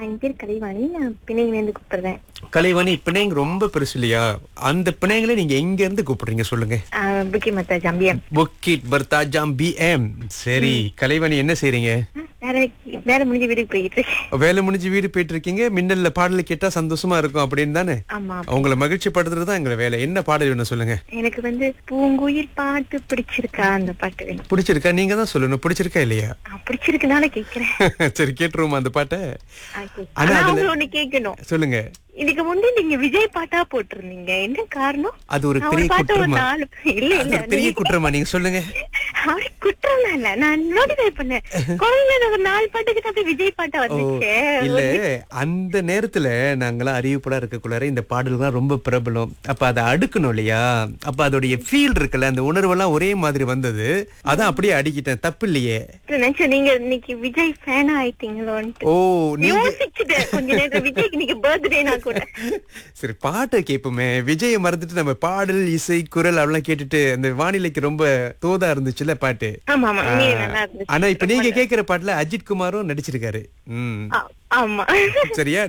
என் பேர் கலைவாணி நான் பிணையில இருந்து கூப்பிடுறேன் கலைவாணி பிணைங்க ரொம்ப பெருசு இல்லையா அந்த பிணைங்களை நீங்க எங்க இருந்து கூப்பிடுறீங்க சொல்லுங்க புக்கி மத்தா ஜம்பியம் புக்கிட் பர்தாஜாம் பிஎம் சரி கலைவாணி என்ன செய்றீங்க வேற வேற முடிஞ்சு வீட்டுக்கு போயிட்டு இருக்கேன் வேலை முடிஞ்சு வீடு போயிட்டு இருக்கீங்க மின்னல்ல பாடல் கேட்டா சந்தோஷமா இருக்கும் அப்படின்னு தானே ஆமா உங்களை மகிழ்ச்சி படுத்துறது தான் எங்களை வேலை என்ன பாடல் வேணும் சொல்லுங்க எனக்கு வந்து பூங்குயில் பாட்டு பிடிச்சிருக்கா அந்த பாட்டு வேணும் பிடிச்சிருக்கா நீங்க தான் சொல்லணும் பிடிச்சிருக்கா இல்லையா நான் பிடிச்சிருக்குனால கேக்குறேன் சரி கேட்டுருவோமா அந்த பாட்டை ஆ, கேக்குறேன். ஆனா ஆனா அதுல- உங்களை ஒண்ணு கேட்கணும் சொல்லுங்க இதுக்கு முந்தி நீங்க விஜய் பாட்டா போட்டிருந்தீங்க என்ன காரணம் அது ஒரு நான் பெரிய ஒரு பாட்டு ஒரு குற்றமா நாலு இல்ல அது இல்ல ஒரு பெரிய குற்றமா நீங்க சொல்லுங்க அப்படி குற்றம் இல்ல நான் நோட்டிஃபை பண்ணேன் குழந்தைங்க ஒரு நாலு பாட்டுக்கு அப்படி விஜய் பாட்டா ஓ வந்துச்சு இல்ல அந்த நேரத்துல நாங்களாம் அறிவிப்படா இருக்கக்குள்ளார இந்த பாடல்கள்லாம் ரொம்ப பிரபலம் அப்ப அதை அடுக்கணும் இல்லையா அப்ப அதோடைய ஃபீல் இருக்குல்ல அந்த உணர்வெல்லாம் ஒரே மாதிரி வந்தது அதான் அப்படியே அடிக்கிட்டேன் தப்பு இல்லையே நினைச்சேன் நீங்க இன்னைக்கு விஜய் ஃபேன் ஆயிட்டீங்களோன்ட்டு ஓ நீங்க யோசிச்சுட்டேன் கொஞ்ச நேரம் விஜய்க்கு இன்னைக்கு பர்த்டே நான் கூட சரி பாட்டை கேட்போமே விஜயை மறந்துட்டு நம்ம பாடல் இசை குரல் அதெல்லாம் கேட்டுட்டு அந்த வானிலைக்கு ரொம்ப தோதா இருந்துச்சுல்ல பாட்டு ஆமா ஆமா உண்மையிலே நல்லா இருந்துச்சு ஆனா இப்ப நீங்க கேக்குற பாட்டுல அஜித் குமாரும் நடிச்சிருக்காரு ம் ஆ- ஆமா சரியா